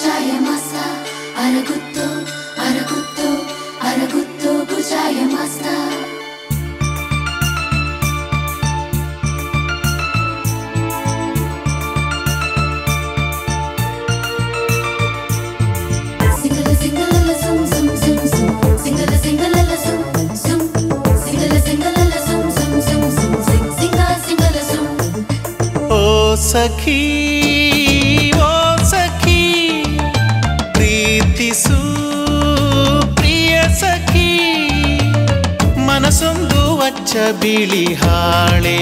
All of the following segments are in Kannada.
ಭುಜಾಯ ಮಾಸ್ತ ಅರಗುತ್ತೋ ಅರಗುತ್ತೋ ಅರಗುತ್ತೋ ಭುಜಾಯ ಮಾಸ್ತ Singala singala sum sum sum sum. Singala singala sum sum. Singala singala sum sum sum sum. Sing singa singala sum. ಓ ಸಖಿ ಓ ಸಖಿ ಪ್ರೀತಿಸು ಪ್ರಿಯ ಸಖಿ ಮನಸೊಂದು ಅಚ್ಚ ಬಿಳಿ ಹಾಳೆ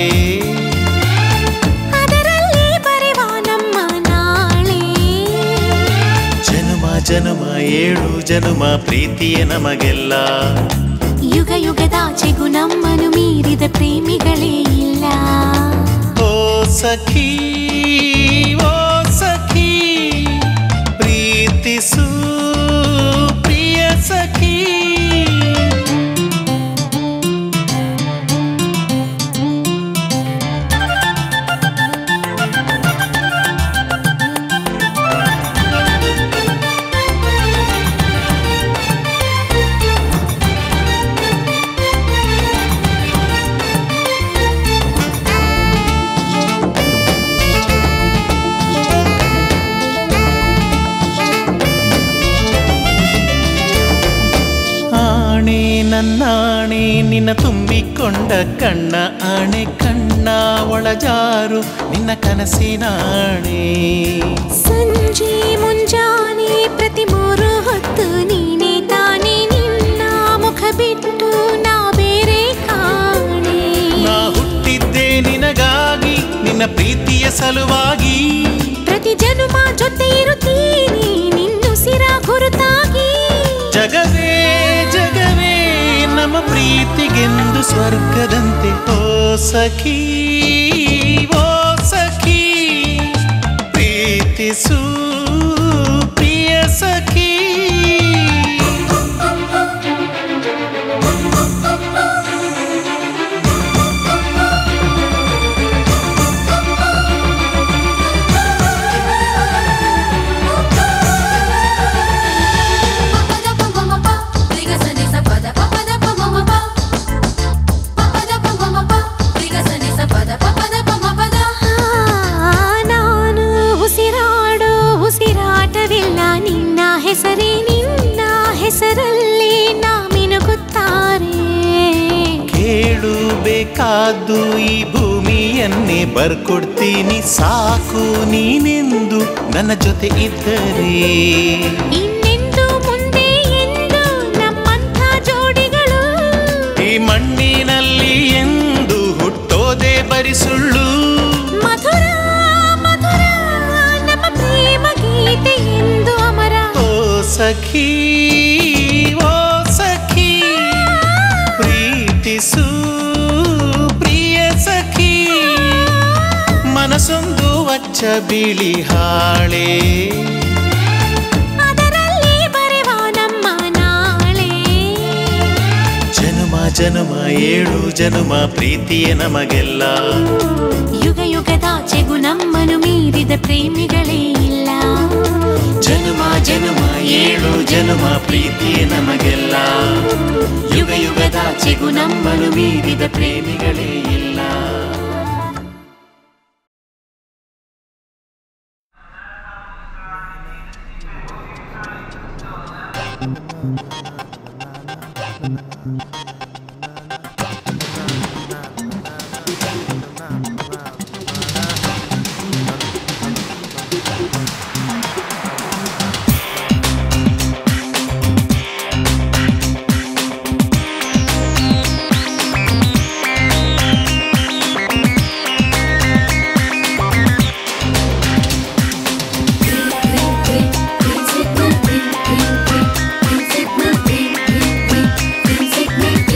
ಅದರಲ್ಲಿ ಬರೆವ ನಮ್ಮ ನಾಳೆ ಜನುಮ ಜನುಮ ಏಳು ಜನುಮ ಪ್ರೀತಿಯೇ ನಮಗೆಲ್ಲ ಯುಗ ಯುಗದಾಚೆಗೂ ನಮ್ಮನ್ನು ಮೀರಿದ ಪ್ರೇಮಿಗಳೇ ಇಲ್ಲ ಓ ಸಖಿ ಓ ಸಖಿ ಪ್ರೀತಿಸು ಪ್ರಿಯ ಸಖಿ ಆಣೆ ನನ್ನಾಣೆ ನಿನ್ನ ತುಂಬಿಕೊಂಡ ಕಣ್ಣ ಆಣೆ ಕಣ್ಣ ಒಳಜಾರು ನಿನ್ನ ಕನಸಿನಾಣೆ ಸಂಜೆ ಮುಂಜಾನೆ ಪ್ರತಿ ಮೂರು ಹೊತ್ತು ನೀನೆ ತಾನೇ ನಿನ್ನ ಮುಖ ಬಿಟ್ಟು ನಾ ಬೇರೆ ಕಾಣೆ ನಾ ಹುಟ್ಟಿದ್ದೆ ನಿನಗಾಗಿ ನಿನ್ನ ಪ್ರೀತಿಯ ಸಲುವಾಗಿ ಪ್ರತಿ ಜನುಮ ಜೊತೆ ಇರುತ್ತೀನಿ ನಿನ್ನುಸಿರ ಗುರುತಾಗಿ ಜಗವೇ ಜಗವೇ ನಮ್ಮ ಪ್ರೀತಿಗೆಂದು ಸ್ವರ್ಗದಂತೆ ಓ ಸಖಿ ಓ ಸಖಿ ಪ್ರೀತಿಸು ಪ್ರಿಯ ಸಖಿ Papada pa mama pa. Riga sa ni sa pada. Papada pa mama pa. Papada pa mama pa. Riga sa ni sa pada. Papada pa mama pada. ಆ, ನಾನು ಉಸಿರಾಡೋ ಉಸಿರಾಟವಿಲ್ಲ ನಿನ್ನ ಹೆಸರೇ ನಿನ್ನ ಹೆಸರಲ್ಲಿ ನಾ ಮಿನುಗುತ್ತಾರೆ ಕೇಳು ಬೇಕಾದ್ದು ಈ ಭೂಮಿಯನ್ನೇ ಬರ್ಕೊಡ್ತೀನಿ ಸಾಕು ನೀನೆಂದು ನನ್ನ ಜೊತೆ ಇದ್ದರೆ ಇನ್ನೆಂದು ಮುಂದೆ ಎಂದು ನಮ್ಮಂಥ ಜೋಡಿಗಳು ಈ ಮಣ್ಣಿನಲ್ಲಿ ಎಂದು ಹುಟ್ಟೋದೆ ಬರಿ ಸುಳ್ಳು ಮಧುರ ಮಧುರ ನಮ್ಮ ಪ್ರೇಮ ಗೀತೆ ಎಂದು ಅಮರ ಓ ಸಖಿ ಓ ಸಖಿ ಪ್ರೀತಿಸು ಪ್ರಿಯ ಸಖಿ ಮನಸೊಂದು ಅಚ್ಚ ಬಿಳಿ ಹಾಳೆ ಅದರಲ್ಲಿ ಬರೆವ ನಮ್ಮ ನಾಳೆ ಜನುಮ ಜನುಮ ಏಳು ಜನುಮ ಪ್ರೀತಿಯೇ ನಮಗೆಲ್ಲ ಯುಗ ಯುಗದಾಚೆಗೂ ನಮ್ಮನ್ನು ಮೀರಿದ ಪ್ರೇಮಿಗಳೇ ಇಲ್ಲ ಜನುಮ ಜನುಮ ಏಳು ಜನುಮ ಪ್ರೀತಿಯೇ ನಮಗೆಲ್ಲ ಯುಗ ಯುಗದಾಚೆಗೂ ನಮ್ಮನ್ನು ಮೀರಿದ ಪ್ರೇಮಿಗಳೇ ಇಲ್ಲ Green signal, green, green, green. Green signal, green, green, green. Green signal,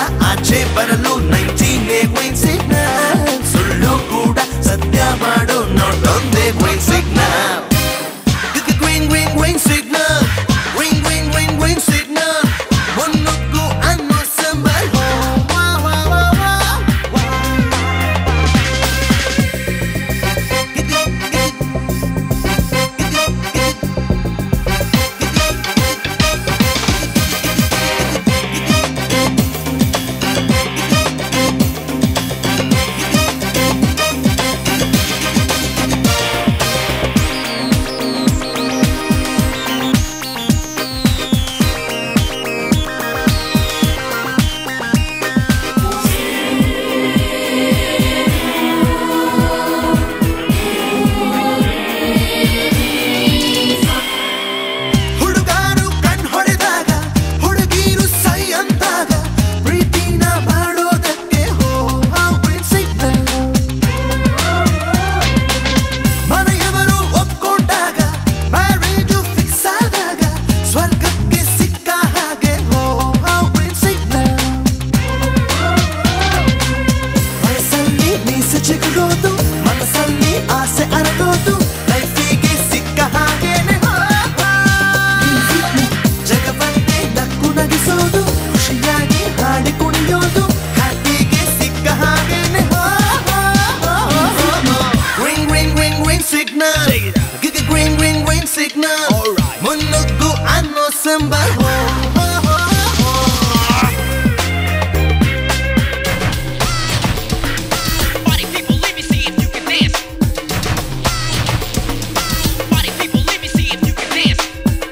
ಆಚೆ ಬರಲು ನೈನ್ಟೀನೇ ವೈನ್ ಸಿಗ್ನಲ್ ಸುಳ್ಳು ಕೂಡ ಸತ್ಯ ಮಾಡು ನೋಟೊಂದೇ ವೈನ್ ಸಿಗ್ನಲ್ ಗ್ರೀನ್ ಗ್ರೀನ್ ವೈನ್ ಸಿಗ್ನಲ್ ಗ್ರೀನ್ ಗ್ರೀನ್ ವೈನ್ ವೈನ್ ಸಿಗ್ನಲ್ ಮುನ್ನುಗ್ಗು ಅನ್ನೋ ಸಂಬಲ್ ವಾ ವಾ ವಾ ವಾ ವಾ ಹುಡುಗಾರು ಕಣ್ ಹೊಡೆದಾಗ ಹುಡುಗೀರು ಸೈ ಅಂದಾಗ ಪ್ರೀತಿನ ಮಾಡೋದಕ್ಕೆ ಹೋ ಸಿಗ್ನಲ್ ಮನೆಯವರು ಒಪ್ಕೊಂಡಾಗ ಮ್ಯಾರೇಜು ಫಿಕ್ಸ್ ಆದಾಗ ಸ್ವರ್ಗಕ್ಕೆ ಸಿಕ್ಕ ಹಾಗೆ ಹೋ ಸಿಗ್ನಲ್ ವಯಸ್ಸಲ್ಲಿ ಮೀಸೆ ಚಿಗುರೋದು ಮನಸ್ಸಲ್ಲಿ ಆಸೆ ಅರಗೋದು ಲೈಫಿಗೆ ಸಿಕ್ಕ ಹಾಗೇನೆ ಹೋ, ಹೋ. ಜಗವನ್ನೇ ನಕ್ಕು ನಗಿಸೋದು ಖುಷಿಯಾಗಿ ಹಾಡಿ ಕುಣಿಯೋದು ಹ್ಯಾಪಿಗೆ ಸಿಕ್ಕ ಹಾಗೇನೆ ಹೋ, ಹೋ, ಹೋ, ಹೋ, ಹೋ. Ring, ring, ring, ring signal. Give it green, green, green signal. ಮುನ್ನುಗ್ಗು ಅನ್ನೋ symbol. ಹೋ, ಹೋ, ಹೋ, ಹೋ. Party people, let me see if you can dance. Party people, let me see if you can dance.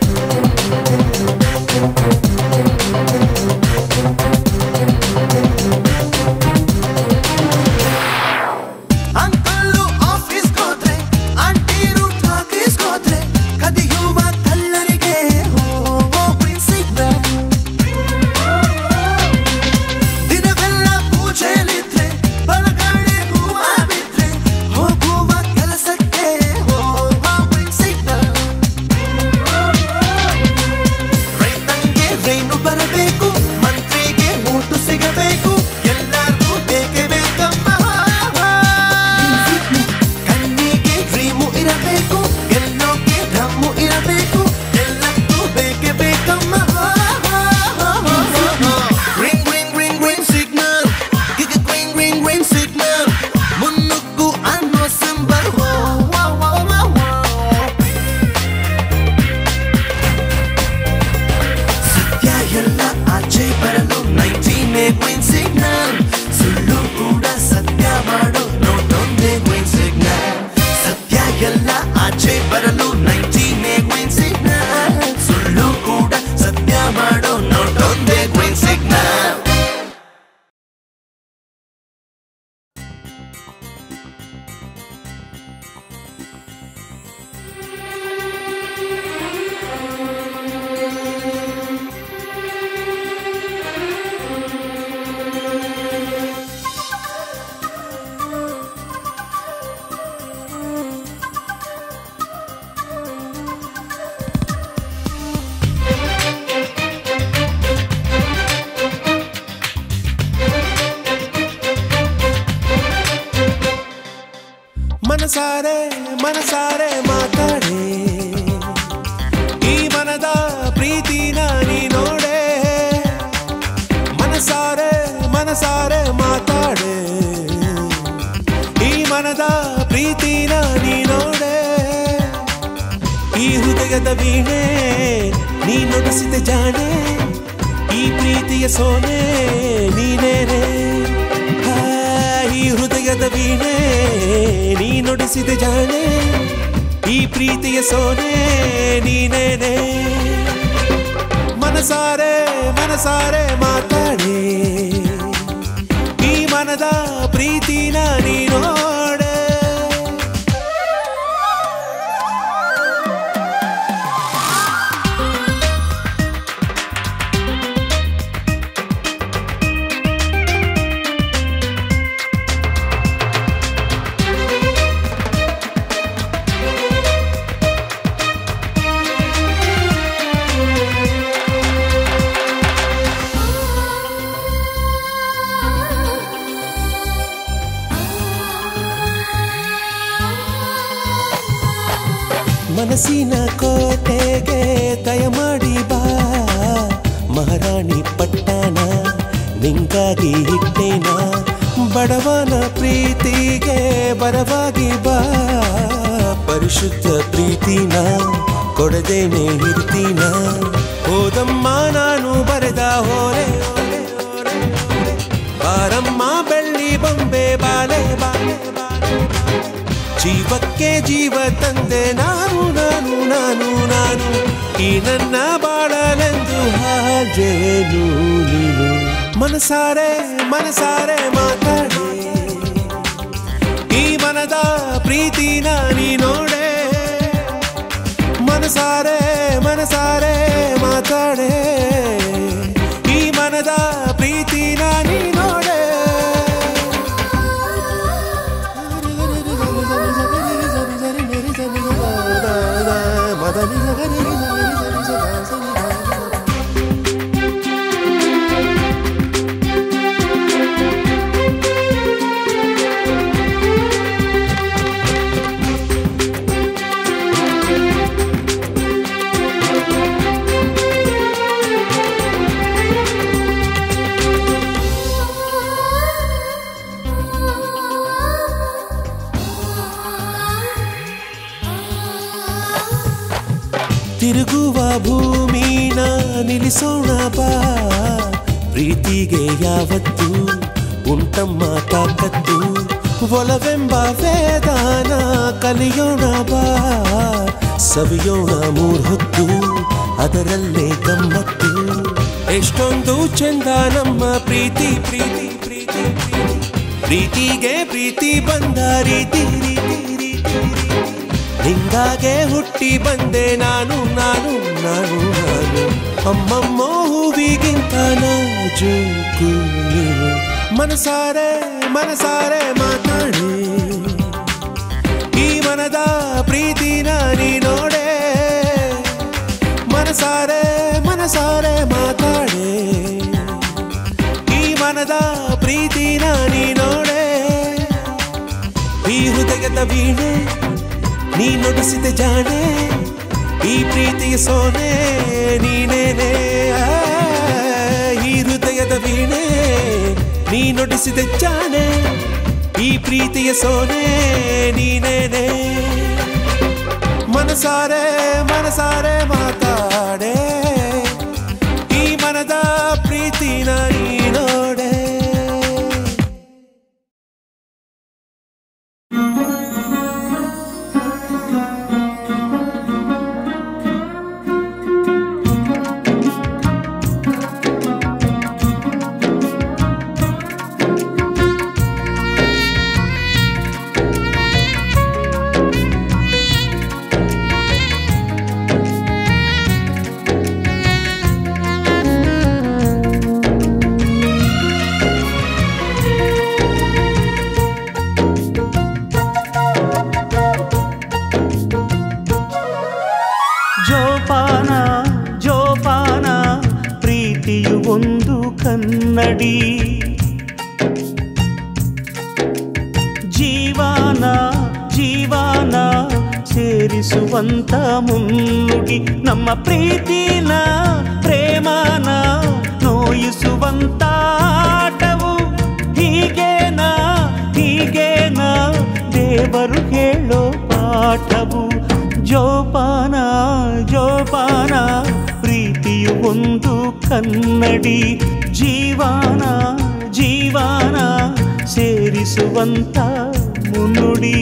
Uncle office ಹೋದ್ರೆ ಆಂಟಿರು ಟಾಕೀಸ್ ಹೋದ್ರೆ ಕದಿಯುವ ಕಲ್ಲರಿಗೆ ಹೋ ಸಿಗ್ನಲ್ ದಿನವೆಲ್ಲ ಪೂಜೆಲಿದ್ರೆ ಬಲಗಡೆ ಹೂವ ಬಿದ್ರೆ ಹೋಗುವ ಕೆಲಸಕ್ಕೆ ಹೋ ಸಿಗ್ನಲ್ ರೈತಂಗೆ ರೈನು ಬರಬೇಕು ಮಂತ್ರಿಗೆ ಊಟ ಸಿಗಬೇಕು ಎಲ್ಲರಿಗೂ ಬೇಕೇ ಬೇಕಮ್ಮ ಕಣ್ಣಿಗೆ ಡ್ರೀಮು ಇರಬೇಕು ಎಲ್ಲೋಕೆ ಧಮ್ಮು ಇರಬೇಕು ಎಲ್ಲಕ್ಕೂ ಬೇಕೇ ಬೇಕಮ್ಮ ring ring ring ring signal ಗಿಗ ಗ್ರೀನ್ ಗ್ರೀನ್ ಗ್ರೀನ್ ಸಿಗ್ನಲ್ ಮುನ್ನುಗ್ಗು ಅನ್ನೋ ಸಿಂಬಲ್ ಸತ್ಯ ಎಲ್ಲ ಆಚೆ ಬರಲು ನೈನ್ಟೀನೇ ಗ್ರೀನ್ ಸಿಗ್ನಲ್ ಸುಳ್ಳು ಕೂಡ ಸತ್ಯ ಮಾಡು ನೋಟೊಂದೇ ಗ್ರೀನ್ ಸಿಗ್ನಲ್ ಸತ್ಯ ಎಲ್ಲ ಆಚೆ ಬರಲು ನೈನ್ಟೀನೇ ಗ್ರೀನ್ ಸಿಗ್ನಲ್ ಸುಳ್ಳು ಕೂಡ ಸತ್ಯ ಮಾಡು ನೋಟೊಂದೇ ಗ್ರೀನ್ ಸಿಗ್ನಲ್ ಮನಸಾರೆ ಮನಸಾರೆ ಮಾತಾಡೆ ಈ ಮನದ ಪ್ರೀತಿನ ನೀ ನೋಡೆ ಮನಸಾರೆ ಮನಸಾರೆ ಮಾತಾಡೆ ಈ ಮನದ ಪ್ರೀತಿನ ನೀ ನೋಡೆ ಈ ಹೃದಯದ ವೀಣೆ ನೀ ನುಡಿಸಿದ ಜಾಣೆ ಈ ಪ್ರೀತಿಯ ಸೋನೆ ನೀನೇನೆ ಆ, ಈ ಹೃದಯದ ವೀಣೆ ನೀ ನುಡಿಸಿದ ಜಾಣೆ ಈ ಪ್ರೀತಿಯ ಸೋನೆ ನೀನೇನೆ ಮನಸಾರೆ ಮನಸಾರೆ ಮಾತಾಡೆ ಈ ಮನದ ಪ್ರೀತಿನ ನೀ ನೋಡೆ ಆ ಮನಸ್ಸಿನ ಕೋಟೆಗೆ ದಯಮಾಡಿ ಬಾ ಮಹಾರಾಣಿ ಪಟ್ಟಣ ನಿಂಗಾಗಿ ಇಟ್ಟೇನ ಬಡವನ ಪ್ರೀತಿಗೆ ಬರವಾಗಿ ಬಾ ಪರಿಶುದ್ಧ ಪ್ರೀತಿನ ಕೊಡದೇನೆ ಇರ್ತೀನ ಹೋದಮ್ಮ ನಾನು ಬರೆದ ಹೋರೆ ಹೋರೆ, ಹೋರೆ, ಹೋರೆ. ಬಾರಮ್ಮ ಬೆಳ್ಳಿ ಬೊಂಬೆ ಬಾಲೆ ಬಾಲೆ ಬಾಲೆ ಜೀವಕ್ಕೆ ಜೀವ ತಂದೆ ನಾನು ನಾನು ನಾನು ನಾನು ಈ ನನ್ನ ಬಾಳಲೆಂದು ಹಾಜೇನು ನೀನು ಮನಸಾರೆ ಮನಸಾರೆ ಮಾತಾಡೆ ಈ ಮನದ ಪ್ರೀತಿನ ನೀ ನೋಡೆ ಮನಸಾರೆ ಮನಸಾರೆ ಮಾತಾಡೆ ಈ ಮನದ ಪ್ರೀತಿನ ನೀ ನೋಡೆ ತಿರುಗುವ ಭೂಮಿನ ನಿಲ್ಲಿಸೋಣ ಬಾ ಪ್ರೀತಿಗೆ ಯಾವತ್ತು ಉಂಟಮ್ಮ ತಾಕತ್ತು ಒಲವೆಂಬ ವೇದಾನ ಕಲಿಯೋಣ ಬಾ ಸವಿಯೋಣ ಮೂರ್ಹೊತ್ತು ಅದರಲ್ಲೇ ಗಮ್ಮತ್ತು ಎಷ್ಟೊಂದು ಚಂದ ನಮ್ಮ ಪ್ರೀತಿ ಪ್ರೀತಿ ಪ್ರೀತಿ ಪ್ರೀತಿ ಪ್ರೀತಿಗೆ ಪ್ರೀತಿ ಬಂದ ರೀತಿ ರೀತಿ ರೀತಿ ನಿಂಗಾಗೆ ಹುಟ್ಟಿ ಬಂದೆ ನಾನು ನಾನು ನಾನು ನಾನು ಅಮ್ಮಮ್ಮ ಹೂವಿಗಿಂತ ನಾಜೂಕು ನೀನು ಮನಸಾರೆ ಮನಸಾರೆ ಮಾತಾಡಿ ಈ ಮನದ ಪ್ರೀತಿನ ನೀ ನೋಡೆ ಮನಸಾರೆ ಮನಸಾರೆ ಮಾತಾಡೆ ಈ ಮನದ ಪ್ರೀತಿನ ನೀ ನೋಡೆ ಈ ಹೃದಯದ ವೀಣೆ ನೀ ನುಡಿಸಿದ ಜಾಣೆ ಈ ಪ್ರೀತಿಯ ಸೋನೆ ನೀನೇನೆ ಆ, ಈ ಹೃದಯದ ವೀಣೆ ನೀ ನುಡಿಸಿದ ಜಾಣೆ ಈ ಪ್ರೀತಿಯ ಸೋನೆ ನೀನೇನೆ ಮನಸಾರೆ ಮನಸಾರೆ ಮಾತಾಡೆ ಈ ಮನದ ಪ್ರೀತಿನ ನೀ ನೋಡೆ ಜೋಪಾನ ಜೋಪಾನ ಪ್ರೀತಿಯು ಒಂದು ಕನ್ನಡಿ ಜೀವಾನ ಜೀವಾನ ಸೇರಿಸುವಂತ ಮುನ್ನುಡಿ ನಮ್ಮ ಪ್ರೀತಿನ ಪ್ರೇಮನ ನೋಯಿಸುವಂತ ಆಟವು ಹೀಗೇನಾ ಹೀಗೇನಾ ದೇವರು ಹೇಳೋ ಪಾಠವು ಜೋಪಾನ ಜೋಪಾನ ಪ್ರೀತಿಯು ಒಂದು ಕನ್ನಡಿ ಜೀವಾನ ಜೀವಾನ ಸೇರಿಸುವಂತ ಮುನ್ನುಡಿ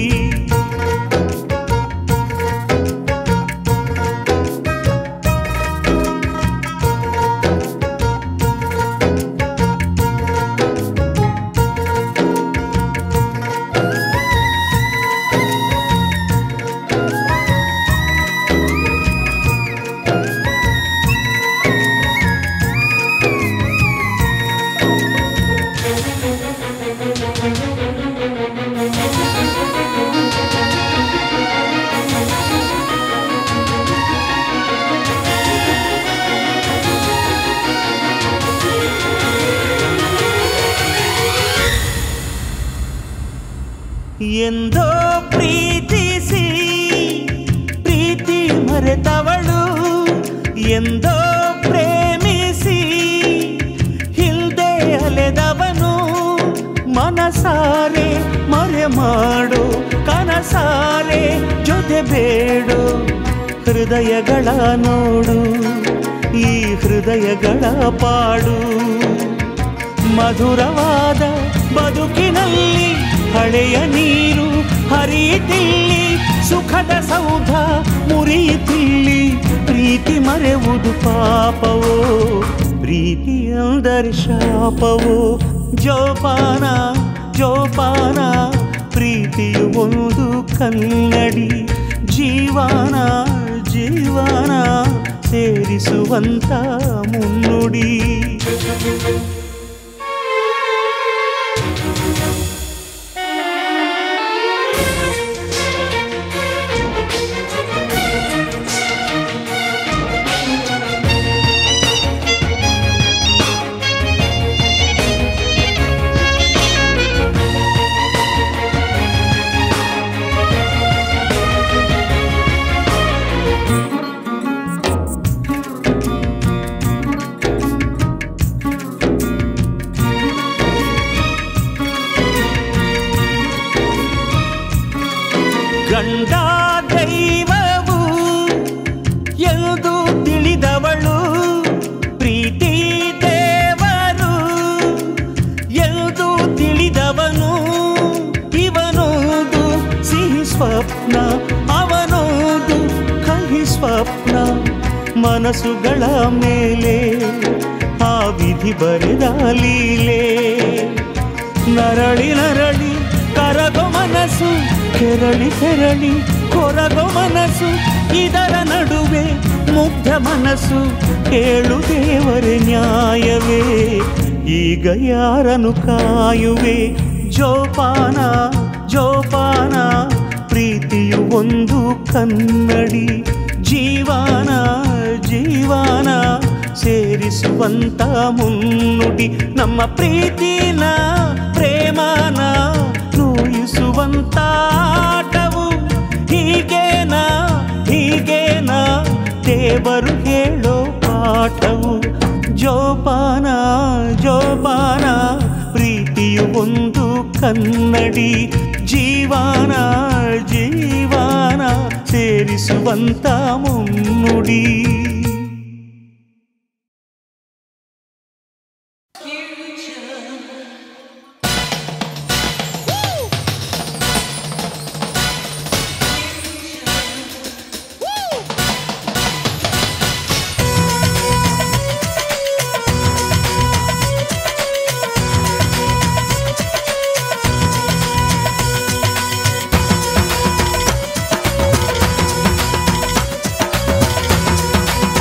ಎಂದೋ ಪ್ರೀತಿಸಿ ಪ್ರೀತಿ ಮರೆತವಳು ಎಂದೋ ಪ್ರೇಮಿಸಿ ಹಿಂದೆ ಅಲೆದವನು ಮನಸಾರೆ ಮರೆ ಮಾಡು ಕನಸಾರೆ ಜೊತೆ ಬೇಡು ಹೃದಯಗಳ ನೋಡು ಈ ಹೃದಯಗಳ ಪಾಡು ಮಧುರವಾದ ಬದುಕಿನಲ್ಲಿ ಹಳೆಯ ನೀರು ಹರಿಯುತ್ತಿಲ್ಲಿ ಸುಖದ ಸೌಧ ಮುರಿಯುತ್ತಿಲ್ಲಿ ಪ್ರೀತಿ ಮರೆವುದು ಪಾಪವೋ ಪ್ರೀತಿ ಅಂದರೆ ಶಾಪವೋ ಜೋಪಾನ ಜೋಪಾನ ಪ್ರೀತಿಯು ಒಂದು ಕನ್ನಡಿ ಜೀವನ ಜೀವನ ಸೇರಿಸುವಂತ ಮುನ್ನುಡಿ ಗಂಡ ದೈವವು ಎಂದು ತಿಳಿದವಳು ಪ್ರೀತಿ ದೇವರು ಎಂದು ತಿಳಿದವನು ಇವನೋದು ಸಿಹಿ ಸ್ವಪ್ನ ಅವನೋದು ಕಹಿ ಸ್ವಪ್ನ ಮನಸ್ಸುಗಳ ಮೇಲೆ ಆ ವಿಧಿ ಬರೆದ ಲೀಲೆ ನರಳಿ ನರಳಿ ಕರಗೋ ಮನಸ್ಸು ಕೆರಳಿ ಕೆರಳಿ ಕೊರಗೋ ಮನಸ್ಸು ಇದರ ನಡುವೆ ಮುಗ್ಧ ಮನಸ್ಸು ಕೇಳು ದೇವರೇ ನ್ಯಾಯವೇ ಈಗ ಯಾರನ್ನು ಕಾಯುವೆ ಜೋಪಾನ ಜೋಪಾನ ಪ್ರೀತಿಯು ಒಂದು ಕನ್ನಡಿ ಜೀವನ ಜೀವನ ಸೇರಿಸುವಂತ ಮುನ್ನುಡಿ ನಮ್ಮ ಪ್ರೀತಿನ ಪ್ರೇಮನ ನೋಯಿಸುವಂತ ಆಟವು ಹೀಗೇನಾ ಹೀಗೇನಾ ದೇವರು ಹೇಳೋ ಪಾಠವು ಜೋಪಾನ ಜೋಪಾನ ಪ್ರೀತಿಯು ಒಂದು ಕನ್ನಡಿ ಜೀವನ ಜೀವನ ಸೇರಿಸುವಂತ ಮುನ್ನುಡಿ ಿ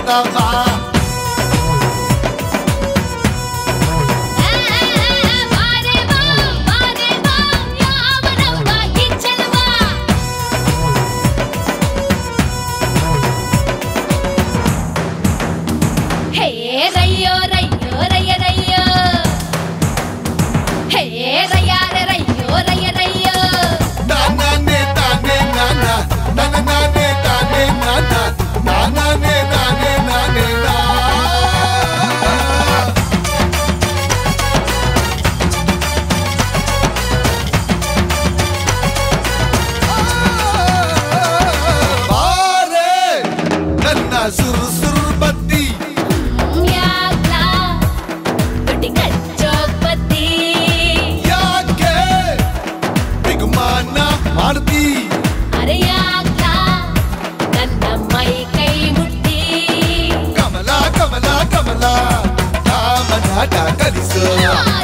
ಯಾದವ ಬಾರೆ ಬಾ ಬಾರೆ ಬಾ ಯಾವನವ್ವ ಹಿಚ್ಚಲವ ಹೇ ರಯ್ಯೋ ರಯ್ಯೋ ರಯ್ಯ ರಯ್ಯೋ ಹೇ ರಯ್ಯಾರ ರಯ್ಯೋ ರಯ್ಯ ರಯ್ಯೋ ನಾನೇ ತಾನೇ ನಾನ ನನ್ನ ನಾನೇ ತಾನೇ ನಾನ ನಾನೇ ತಾನೇ ನಾನೇ ನಾ ಬಾರೆ ನನ್ನ ಸುರು ಸುರು ಬತ್ತಿ ಯಾಕ್ಲಾ ತುಟಿ ಕಚ್ಚೋಪತಿ ಯಾಕೆ ಬಿಗುಮಾನ ಮಾಡ್ತಿ ಅರೆ ಯಾಕ್ಲಾ ನನ್ನ ಮೈ ಕೈ ಮುಟ್ಟಿ ಕಮಲ ಕಮಲ ಕಮಲ ಕಾಮನಾಟ ಕಲಿಸು ಆ